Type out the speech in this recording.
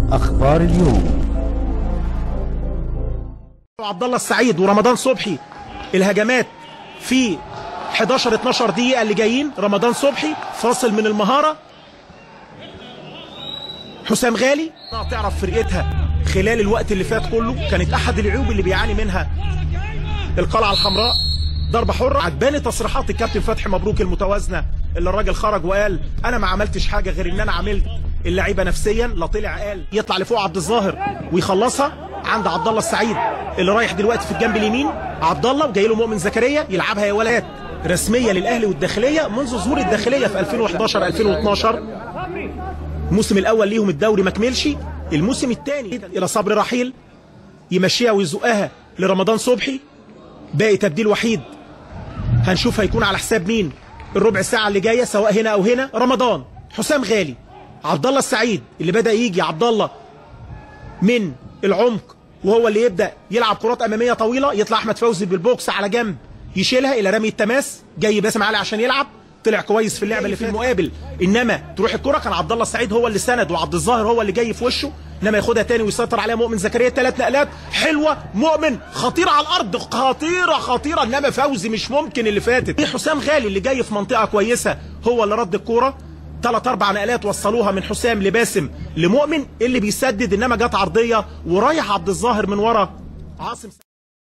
أخبار اليوم عبد الله السعيد ورمضان صبحي الهجمات في 11 12 دقيقة اللي جايين رمضان صبحي فاصل من المهارة حسام غالي تعرف فرقتها خلال الوقت اللي فات كله كانت أحد العيوب اللي بيعاني منها القلعة الحمراء ضربة حرة عجباني تصريحات الكابتن فتحي مبروك المتوازنة اللي الراجل خرج وقال أنا ما عملتش حاجة غير إن أنا عملت اللعيبة نفسيا لا طلع قال يطلع لفوق عبد الظاهر ويخلصها عند عبد الله السعيد اللي رايح دلوقتي في الجنب اليمين عبد الله وجاي له مؤمن زكريا يلعبها يا ولاد رسميه للاهلي والداخليه منذ ظهور الداخليه في 2011 2012 الموسم الاول ليهم الدوري ما كملش الموسم الثاني الى صبر رحيل يمشيها ويزقها لرمضان صبحي باقي تبديل وحيد هنشوف هيكون على حساب مين الربع ساعه اللي جايه سواء هنا او هنا رمضان حسام غالي عبد الله السعيد اللي بدا يجي عبد الله من العمق وهو اللي يبدا يلعب كرات اماميه طويله يطلع احمد فوزي بالبوكس على جنب يشيلها الى رمي التماس جاي باسم علي عشان يلعب طلع كويس في اللعبه اللي في المقابل انما تروح الكره كان عبد الله السعيد هو اللي سند وعبد الظاهر هو اللي جاي في وشه انما ياخدها تاني ويسيطر عليها مؤمن زكريا ثلاث نقلات حلوه مؤمن خطيره على الارض خطيره خطيره انما فوزي مش ممكن اللي فاتت حسام غالي اللي جاي في منطقه كويسه هو اللي رد الكوره ثلاث اربع نقلات وصلوها من حسام لباسم لمؤمن اللي بيسدد انما جت عرضيه ورايح عبد الظاهر من ورا عاصم